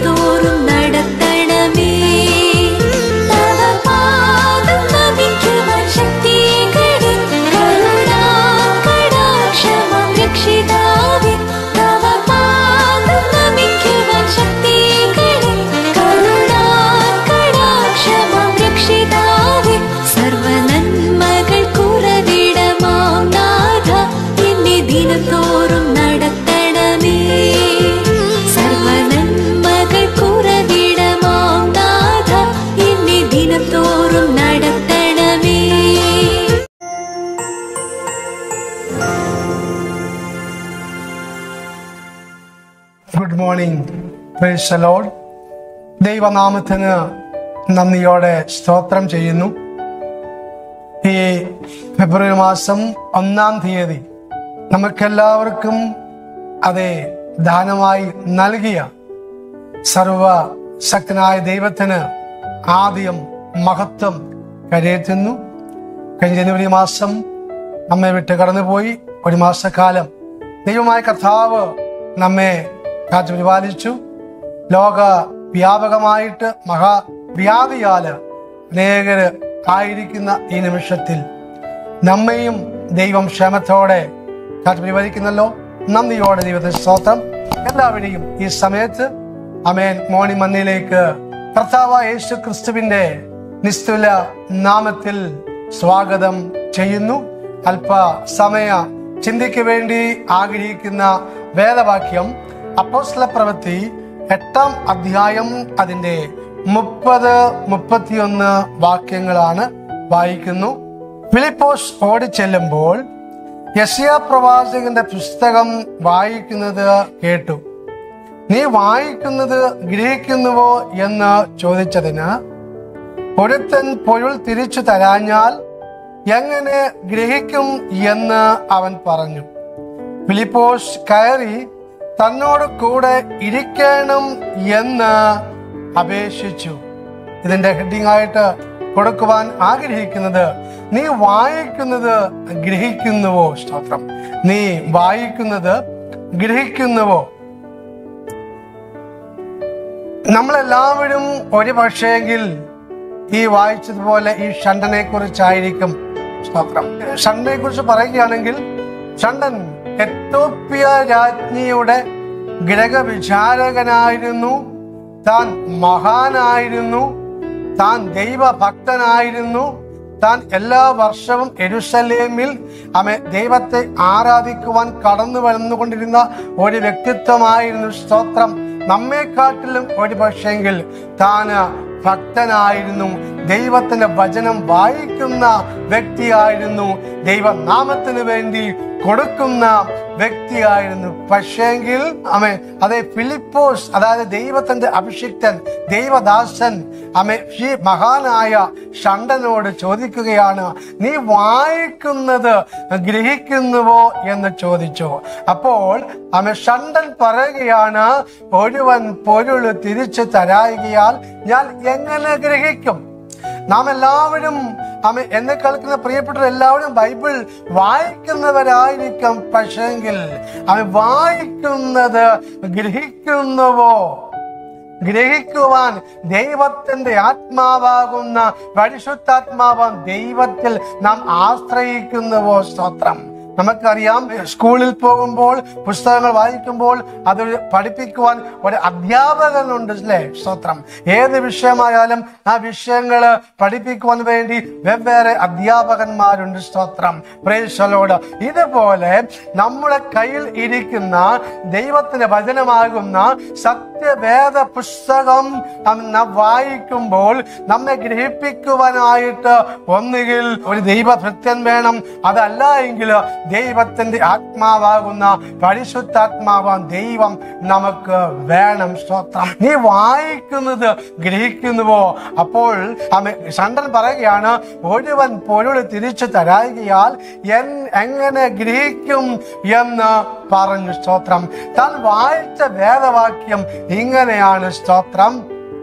ദിനംതോറും നടത്തണമേ തവ പാദം നമിക്കുവാൻ ശക്തികളെ കരുണാകടാക്ഷമം രക്ഷിതാവേ തവ പാദം നമിക്കുവാൻ ശക്തികളെ കരുണാകടാക്ഷമം രക്ഷിതാവേ സർവനന്മകൾ കുറവിടമാം നാഥ എന്നെ ദിനംതോറും നടത്തണമേ സർവനന്മകൾ കുറവിടമാം നാഥ എന്നെ ദിനംതോറും നടത്തണമേ ഗുഡ് മോർണിംഗ് പ്രൈസ് ലോഡ് ദൈവനാമത്തിന് നന്ദിയോടെ സ്തോത്രം ചെയ്യുന്നു ഈ ഫെബ്രുവരി മാസം ഒന്നാം തീയതി നമുക്കെല്ലാവർക്കും അതെ ദാനമായി നൽകിയ സർവശക്തനായ ദൈവത്തിന് ആദ്യം മഹത്വം കരയറ്റുന്നു കഴിഞ്ഞ ജനുവരി മാസം നമ്മെ വിട്ട് കടന്നുപോയി ഒരു മാസക്കാലം ദൈവമായ കർത്താവ് നമ്മെ കാത്തു പരിപാലിച്ചു ലോക വ്യാപകമായിട്ട് മഹാവ്യാധിയാല് അനേകര് ആയിരിക്കുന്ന ഈ നിമിഷത്തിൽ നമ്മയും ദൈവം ക്ഷേമത്തോടെ കാത്തു പരിപാലിക്കുന്നല്ലോ നന്ദിയോടെ ദൈവത്തെ സ്തോത്രം എല്ലാവരെയും ഈ സമയത്ത് അമേൻ മോണി മണ്ണിലേക്ക് കർത്താവ് യേശു ക്രിസ്തുവിന്റെ നിസ്തുല നാമത്തിൽ സ്വാഗതം ചെയ്യുന്നു അല്പ സമയ ചിന്തയ്ക്ക് വേണ്ടി ആഗ്രഹിക്കുന്ന വേദവാക്യം അപ്പോസ്തല പ്രവൃത്തി എട്ടാം അധ്യായം അതിന്റെ മുപ്പത് മുപ്പത്തിയൊന്ന് വാക്യങ്ങളാണ് വായിക്കുന്നു ഫിലിപ്പോസ് ഓടിച്ചെല്ലുമ്പോൾ യശയ പ്രവാചകന്റെ പുസ്തകം വായിക്കുന്നത് കേട്ടു നീ വായിക്കുന്നത് ഗ്രഹിക്കുന്നുവോ എന്ന് ചോദിച്ചതിന് ഒരുത്തൻ പൊരുൾ തിരിച്ചു തരാഞ്ഞാൽ എങ്ങനെ ഗ്രഹിക്കും എന്ന് അവൻ പറഞ്ഞു ഫിലിപ്പോസ് കയറി തന്നോട് കൂടെ ഇരിക്കണം എന്ന് അപേക്ഷിച്ചു ഇതിന്റെ ഹെഡിങ് ആയിട്ട് കൊടുക്കുവാൻ ആഗ്രഹിക്കുന്നത് നീ വായിക്കുന്നത് ഗ്രഹിക്കുന്നുവോ സ്തോത്രം നീ വായിക്കുന്നത് ഗ്രഹിക്കുന്നുവോ നമ്മളെല്ലാവരും ഒരു പക്ഷേങ്കിൽ ഈ വായിച്ചതുപോലെ ഈ ഷണ്ടനെ കുറിച്ചായിരിക്കും സ്തോത്രം ഷണ്ടനെ കുറിച്ച് പറയുകയാണെങ്കിൽ ഷണ്ടൻ എത്തോപ്യ രാജ്ഞിയുടെ ഗ്രഹവിചാരകനായിരുന്നു താൻ മഹാനായിരുന്നു താൻ ദൈവഭക്തനായിരുന്നു താൻ എല്ലാ വർഷവും എരുസലേമിൽ അമെ ദൈവത്തെ ആരാധിക്കുവാൻ കടന്നു വന്നുകൊണ്ടിരുന്ന ഒരു വ്യക്തിത്വമായിരുന്നു സ്തോത്രം നമ്മെക്കാട്ടിലും ഒരു പക്ഷെങ്കിൽ താന് ഭക്തനായിരുന്നു ദൈവത്തിന്റെ വചനം വായിക്കുന്ന വ്യക്തിയായിരുന്നു ദൈവനാമത്തിന് വേണ്ടി കൊടുക്കുന്ന വ്യക്തിയായിരുന്നു പക്ഷേങ്കിൽ അമേ അതെ ഫിലിപ്പോസ് അതായത് ദൈവത്തിന്റെ അഭിഷിക്തൻ ദൈവദാസൻ അമേ ഈ മഹാനായ ഷണ്ടനോട് ചോദിക്കുകയാണ് നീ വായിക്കുന്നത് ഗ്രഹിക്കുന്നുവോ എന്ന് ചോദിച്ചു അപ്പോൾ അമേ ഷണ്ടൻ പറയുകയാണ് ഒരുവൻ പൊരുള് തിരിച്ചു തരായികയാൽ ഞാൻ എങ്ങനെ ഗ്രഹിക്കും നാം എല്ലാവരും അമ്മ എന്നെ കേൾക്കുന്ന പ്രിയപ്പെട്ടവർ എല്ലാവരും ബൈബിൾ വായിക്കുന്നവരായിരിക്കും പക്ഷെങ്കിൽ അവൻ വായിക്കുന്നത് ഗ്രഹിക്കുന്നുവോ ഗ്രഹിക്കുവാൻ ദൈവത്തിന്റെ ആത്മാവാകുന്ന പരിശുദ്ധാത്മാവാൻ ദൈവത്തിൽ നാം ആശ്രയിക്കുന്നുവോ സ്തോത്രം നമുക്കറിയാം സ്കൂളിൽ പോകുമ്പോൾ പുസ്തകങ്ങൾ വായിക്കുമ്പോൾ അത് പഠിപ്പിക്കുവാൻ ഒരു അധ്യാപകനുണ്ട് അല്ലേ സ്തോത്രം ഏത് വിഷയമായാലും ആ വിഷയങ്ങൾ പഠിപ്പിക്കുവാൻ വേണ്ടി വെവ്വേറെ അധ്യാപകന്മാരുണ്ട് സ്തോത്രം പ്രേശലോട് ഇതുപോലെ നമ്മുടെ കയ്യിൽ ഇരിക്കുന്ന ദൈവത്തിന്റെ വചനമാകുന്ന സത്യവേദ പുസ്തകം നാം വായിക്കുമ്പോൾ നമ്മെ ഗ്രഹിപ്പിക്കുവാനായിട്ട് ഒന്നുകിൽ ഒരു ദൈവഭൃത്യൻ വേണം അതല്ല എങ്കിൽ ദൈവത്തിന്റെ ആത്മാവാകുന്ന പരിശുദ്ധാത്മാവാൻ ദൈവം നമുക്ക് വേണം സ്തോത്രം നീ വായിക്കുന്നത് ഗ്രഹിക്കുന്നുവോ അപ്പോൾ അമ്മ സണ്ടൻ പറയുകയാണ് ഒരുവൻ പൊരുൾ തിരിച്ചു തരായികയാൽ എൻ എങ്ങനെ ഗ്രഹിക്കും എന്ന് പറഞ്ഞു സ്തോത്രം താൻ വായിച്ച വേദവാക്യം ഇങ്ങനെയാണ് സ്തോത്രം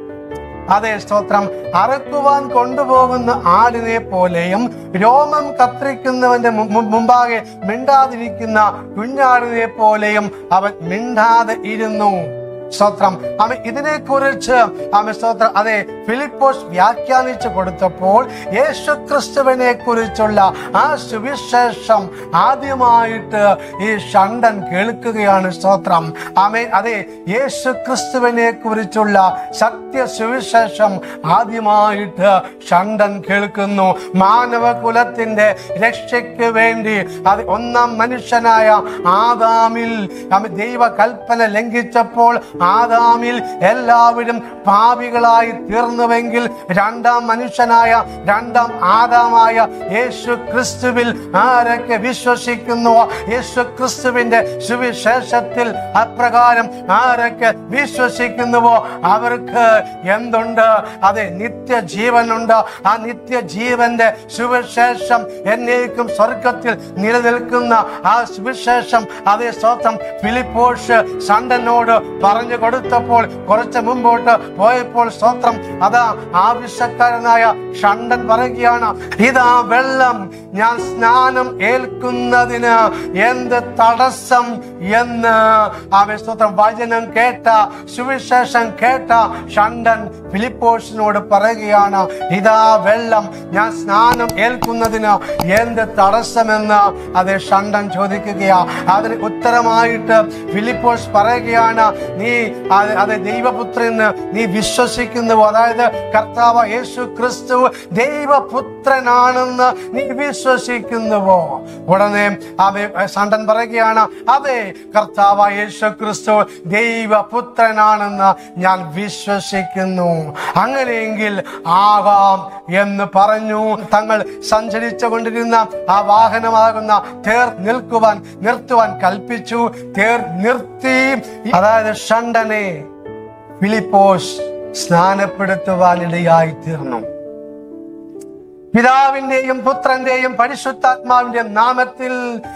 അതെ സ്തോത്രം അറക്കുവാൻ കൊണ്ടുപോകുന്ന ആടിനെ പോലെയും രോമം കത്രിക്കുന്നവന്റെ മു- മു- മുമ്പാകെ മിണ്ടാതിരിക്കുന്ന കുഞ്ഞാടിനെ പോലെയും അവൻ മിണ്ടാതെ ഇരുന്നു സ്തോത്രം ആമ ഇതിനെ കുറിച്ച് ആമ സ്തോത്രം അതെ ഫിലിപ്പോസ് വ്യാഖ്യാനിച്ചു കൊടുത്തപ്പോൾ യേശു ക്രിസ്തുവിനെ കുറിച്ചുള്ള ആ സുവിശേഷം ആദ്യമായിട്ട് ഈ ഷണ്ടൻ കേൾക്കുകയാണ് സ്തോത്രം ആമേ അതെ യേശു ക്രിസ്തുവിനെ കുറിച്ചുള്ള സത്യ സുവിശേഷം ആദ്യമായിട്ട് ഷണ്ടൻ കേൾക്കുന്നു മാനവകുലത്തിന്റെ രക്ഷയ്ക്ക് വേണ്ടി അത് ഒന്നാം മനുഷ്യനായ ആദാമിൽ ആമേ ദൈവ കൽപ്പന ലംഘിച്ചപ്പോൾ ആദാമിൽ എല്ലാവരും പാപികളായി തീർന്നുവെങ്കിൽ രണ്ടാം മനുഷ്യനായ രണ്ടാം ആദാമായ യേശു ക്രിസ്തുവിൽ ആരൊക്കെ വിശ്വസിക്കുന്നു യേശു ക്രിസ്തുവിന്റെ സുവിശേഷത്തിൽ അപ്രകാരം ആരൊക്കെ വിശ്വസിക്കുന്നുവോ അവർക്ക് എന്തുണ്ട് അതെ നിത്യജീവനുണ്ട് ആ നിത്യജീവന്റെ സുവിശേഷം എന്നേക്കും സ്വർഗത്തിൽ നിലനിൽക്കുന്ന ആ സുവിശേഷം അതേ സ്വന്തം ഫിലിപ്പോഷ് സണ്ടനോട് പറഞ്ഞു കൊടുത്തപ്പോൾ കുറച്ച് മുമ്പോട്ട് പോയപ്പോൾ സ്വത്രം അതാ ആവശ്യക്കാരനായ ഷണ്ടൻ പറയുകയാണ് ഇതാ വെള്ളം ഞാൻ സ്നാനം ഏൽക്കുന്നതിന് എന്ത് തടസ്സം എന്ന് ആവേശത്തോത്രം വചനം കേട്ട സുവിശേഷം കേട്ട ഷണ്ടൻ ഫിലിപ്പോസിനോട് പറയുകയാണ് ഇതാ വെള്ളം ഞാൻ സ്നാനം ഏൽക്കുന്നതിന് എന്ത് തടസ്സമെന്ന് അത് ഷണ്ടൻ ചോദിക്കുകയാ അതിന് ഉത്തരമായിട്ട് ഫിലിപ്പോസ് പറയുകയാണ് നീ അത് അത് ദൈവപുത്രന് നീ വിശ്വസിക്കുന്നുവോ അതായത് കർത്താവ് യേശു ക്രിസ്തു ദൈവപുത്രനാണെന്ന് നീ വിശ്വസിക്കുന്നുവോ ഉടനെ അവ സണ്ടൻ പറയുകയാണ് അതെ കർത്താവ് യേശു ക്രിസ്തു ദൈവപുത്രനാണെന്ന് ഞാൻ വിശ്വസിക്കുന്നു അങ്ങനെയെങ്കിൽ ആകാം എന്ന് പറഞ്ഞു തങ്ങൾ സഞ്ചരിച്ചു കൊണ്ടിരുന്ന ആ വാഹനമാകുന്ന തേർ നിൽക്കുവാൻ നിർത്തുവാൻ കൽപ്പിച്ചു തേർ നിർത്തി അതായത് ഷണ്ടനെ ഫിലിപ്പോസ് സ്നാനപ്പെടുത്തുവാനിടയായി തീർന്നു പിതാവിന്റെയും പുത്രന്റെയും പരിശുദ്ധാത്മാവിന്റെയും നാമത്തിൽ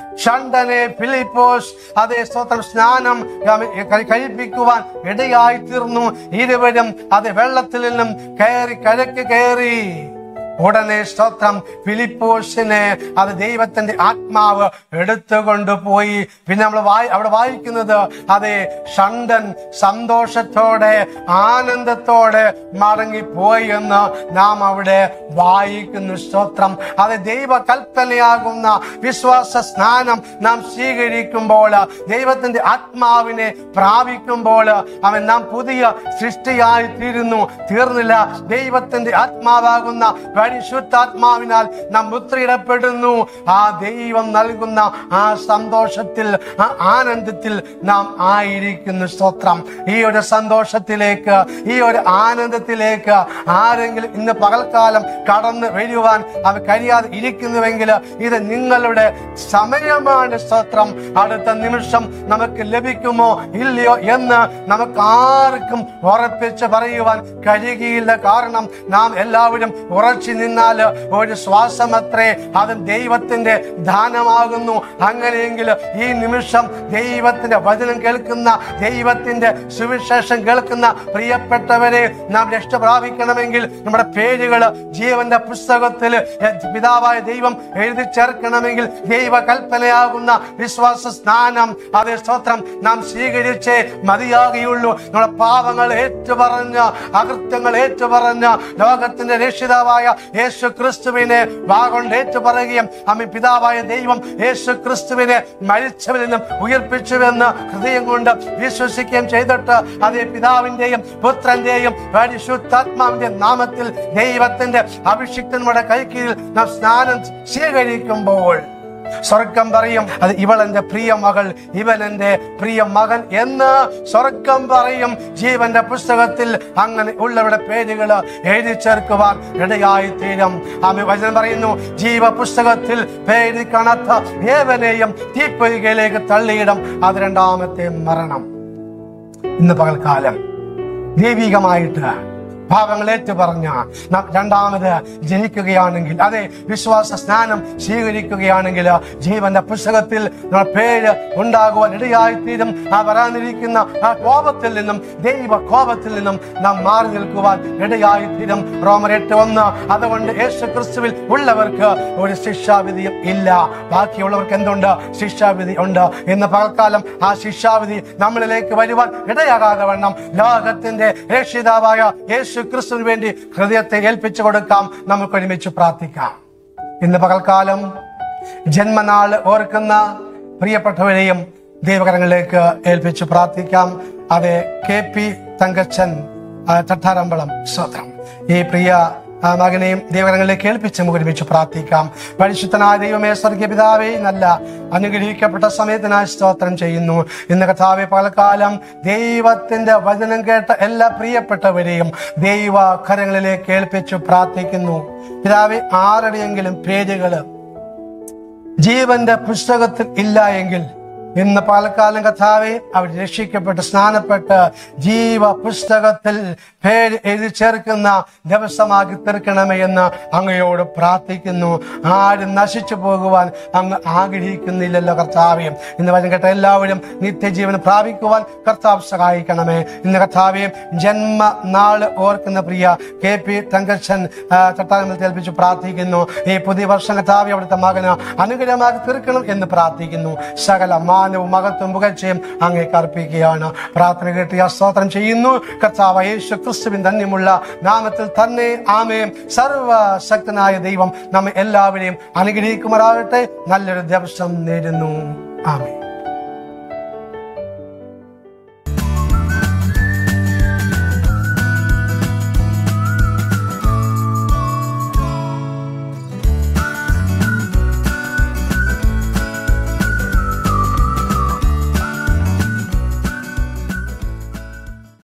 ഷണ്ടനെ ഫിലിപ്പോസ് അതേ സ്തോത്രം സ്നാനം കഴി- കഴിപ്പിക്കുവാൻ ഇടയായി തീർന്നു ഇരുവരും അത് വെള്ളത്തിൽ നിന്നും കയറി കരക്ക് കയറി ഉടനെ സ്തോത്രം ഫിലിപ്പോസിനെ അത് ദൈവത്തിന്റെ ആത്മാവ് എടുത്തുകൊണ്ട് പോയി പിന്നെ നമ്മൾ വായി അവിടെ വായിക്കുന്നത് അതെ ഷണ്ടൻ സന്തോഷത്തോടെ ആനന്ദത്തോടെ മടങ്ങിപ്പോയി എന്ന് നാം അവിടെ വായിക്കുന്നു സ്തോത്രം അത് ദൈവ കൽപ്പനയാകുന്ന വിശ്വാസ സ്നാനം നാം സ്വീകരിക്കുമ്പോൾ ദൈവത്തിന്റെ ആത്മാവിനെ പ്രാപിക്കുമ്പോൾ അവൻ നാം പുതിയ സൃഷ്ടിയായി തീരുന്നു തീർന്നില്ല ദൈവത്തിന്റെ ആത്മാവാകുന്ന പരിശുദ്ധാത്മാവിനാൽ നാം മുദ്രയിടപ്പെടുന്നു ആ ദൈവം നൽകുന്ന ആ സന്തോഷത്തിൽ ആ ആനന്ദത്തിൽ നാം ആയിരിക്കുന്നു സ്തോത്രം ഈ ഒരു സന്തോഷത്തിലേക്ക് ഈ ഒരു ആനന്ദത്തിലേക്ക് ആരെങ്കിലും ഇന്ന് പകൽക്കാലം കടന്നു വരുവാൻ അവ കഴിയാതെ ഇരിക്കുന്നുവെങ്കിൽ ഇത് നിങ്ങളുടെ സമയമാണ് സ്തോത്രം അടുത്ത നിമിഷം നമുക്ക് ലഭിക്കുമോ ഇല്ലയോ എന്ന് നമുക്ക് ആർക്കും ഉറപ്പിച്ച് പറയുവാൻ കഴിയുകയില്ല കാരണം നാം എല്ലാവരും ഉറച്ചു നിന്നാൽ ഒരു ശ്വാസമത്രേ അതും ദൈവത്തിന്റെ ദാനമാകുന്നു അങ്ങനെയെങ്കിൽ ഈ നിമിഷം ദൈവത്തിന്റെ വചനം കേൾക്കുന്ന ദൈവത്തിന്റെ സുവിശേഷം കേൾക്കുന്ന പ്രിയപ്പെട്ടവരെ നാം രക്ഷ പ്രാപിക്കണമെങ്കിൽ നമ്മുടെ പേരുകൾ ജീവന്റെ പുസ്തകത്തിൽ പിതാവായ ദൈവം എഴുതി ചേർക്കണമെങ്കിൽ ദൈവ കൽപ്പനയാകുന്ന വിശ്വാസ സ്നാനം അതേ സ്തോത്രം നാം സ്വീകരിച്ചേ മതിയാകുകയുള്ളൂ നമ്മുടെ പാപങ്ങൾ ഏറ്റുപറഞ്ഞ് അകൃത്യങ്ങൾ ഏറ്റുപറഞ്ഞ് ലോകത്തിന്റെ രക്ഷിതാവായ യേശു ക്രിസ്തുവിനെ വാഗൊണ്ട് ഏറ്റുപറയുകയും അമ്മ പിതാവായ ദൈവം യേശു ക്രിസ്തുവിനെ മരിച്ചവരിൽ നിന്നും ഉയർപ്പിച്ചുവെന്ന് ഹൃദയം കൊണ്ട് വിശ്വസിക്കുകയും ചെയ്തിട്ട് അതേ പിതാവിന്റെയും പുത്രന്റെയും പരിശുദ്ധാത്മാവിന്റെ നാമത്തിൽ ദൈവത്തിന്റെ അഭിഷിക്തന്മാരുടെ കൈക്കീഴിൽ നാം സ്നാനം സ്വീകരിക്കുമ്പോൾ സ്വർഗം പറയും അത് ഇവൾ എന്റെ പ്രിയ മകൾ ഇവൻ എന്റെ പ്രിയ മകൻ എന്ന് സ്വർഗം പറയും ജീവന്റെ പുസ്തകത്തിൽ അങ്ങനെ ഉള്ളവരുടെ പേരുകൾ എഴുതി ചേർക്കുവാൻ ഇടയായി തീരും ആമി വചനം പറയുന്നു ജീവ പുസ്തകത്തിൽ പേര് കാണാത്ത ഏവനെയും തീപ്പൊയ്കയിലേക്ക് തള്ളിയിടും അത് രണ്ടാമത്തെ മരണം ഇന്ന് പകൽക്കാലം ദൈവികമായിട്ട് പാപങ്ങൾ ഏറ്റുപറഞ്ഞ നാം രണ്ടാമത് ജനിക്കുകയാണെങ്കിൽ അതെ വിശ്വാസ സ്നാനം സ്വീകരിക്കുകയാണെങ്കിൽ ജീവന്റെ പുസ്തകത്തിൽ നമ്മുടെ പേര് ഉണ്ടാകുവാൻ ഇടയായിത്തീരും ആ വരാനിരിക്കുന്ന ആ കോപത്തിൽ നിന്നും ദൈവ കോപത്തിൽ നിന്നും നാം മാറി നിൽക്കുവാൻ ഇടയായിത്തീരും റോമർ എട്ട് ഒന്ന് അതുകൊണ്ട് യേശു ക്രിസ്തുവിൽ ഉള്ളവർക്ക് ഒരു ശിക്ഷാവിധിയും ഇല്ല ബാക്കിയുള്ളവർക്ക് എന്തുണ്ട് ശിക്ഷാവിധി ഉണ്ട് ഇന്ന് പകൽക്കാലം ആ ശിക്ഷാവിധി നമ്മളിലേക്ക് വരുവാൻ ഇടയാകാതെ വണ്ണം ലോകത്തിന്റെ രക്ഷിതാവായ യേശു ക്രിസ്തുവിന് വേണ്ടി ഹൃദയത്തെ ഏൽപ്പിച്ചു കൊടുക്കാം നമുക്ക് ഒരുമിച്ച് പ്രാർത്ഥിക്കാം ഇന്ന് പകൽക്കാലം ജന്മനാൾ ഓർക്കുന്ന പ്രിയപ്പെട്ടവരെയും ദൈവകരങ്ങളിലേക്ക് ഏൽപ്പിച്ച് പ്രാർത്ഥിക്കാം അതെ കെ പി തങ്കച്ചൻ ആ, തട്ടാരമ്പളം സ്വത്രം ഈ പ്രിയ ആ മകനെയും ദൈവകരങ്ങളിലേക്ക് ഏൽപ്പിച്ച് നമുക്ക് ഒരുമിച്ച് പ്രാർത്ഥിക്കാം പരിശുദ്ധനായ ദൈവമേ സ്വർഗീയ പിതാവേ നല്ല അനുഗ്രഹിക്കപ്പെട്ട സമയത്തിനായി സ്തോത്രം ചെയ്യുന്നു ഇന്ന് കഥാവെ പലകാലം ദൈവത്തിന്റെ വചനം കേട്ട എല്ലാ പ്രിയപ്പെട്ടവരെയും ദൈവ കരങ്ങളിലേക്ക് ഏൽപ്പിച്ച് പ്രാർത്ഥിക്കുന്നു പിതാവെ ആരുടെയെങ്കിലും പേരുകള് ജീവന്റെ പുസ്തകത്തിൽ ഇല്ല എങ്കിൽ ഇന്ന് പാലക്കാലം കഥാവെ അവർ രക്ഷിക്കപ്പെട്ട് സ്നാനപ്പെട്ട് ജീവ പുസ്തകത്തിൽ പേര് എഴുതി ചേർക്കുന്ന ദിവസമാക്കി തീർക്കണമേ എന്ന് അങ്ങയോട് പ്രാർത്ഥിക്കുന്നു ആരും നശിച്ചു പോകുവാൻ അങ്ങ് ആഗ്രഹിക്കുന്നില്ലല്ലോ കർത്താവെ ഇന്ന് വചനം കേട്ട എല്ലാവരും നിത്യജീവൻ പ്രാപിക്കുവാൻ കർത്താവ് സഹായിക്കണമേ ഇന്ന് കർത്താവെ ജന്മനാള് ഓർക്കുന്ന പ്രിയ കെ പി തങ്കച്ചൻ ചട്ടാരത്തിൽ ഏൽപ്പിച്ച് പ്രാർത്ഥിക്കുന്നു ഈ പുതിയ വർഷം കർത്താവെ അവിടുത്തെ മകന് അനുഗ്രഹമാക്കി തീർക്കണം എന്ന് പ്രാർത്ഥിക്കുന്നു സകല മാനവും മകത്വം പുകഴ്ചയും അങ്ങേക്ക് അർപ്പിക്കുകയാണ് പ്രാർത്ഥന കേട്ട് ഞാൻ സ്തോത്രം ചെയ്യുന്നു കർത്താവ് യേശു ക്രിസ്തുവിൻ ധന്യമുള്ള നാമത്തിൽ തന്നെ ആമേയും സർവശക്തനായ ദൈവം നമ്മെ എല്ലാവരെയും അനുഗ്രഹിക്കുമാറാകട്ടെ നല്ലൊരു ദിവസം നേരുന്നു ആമേ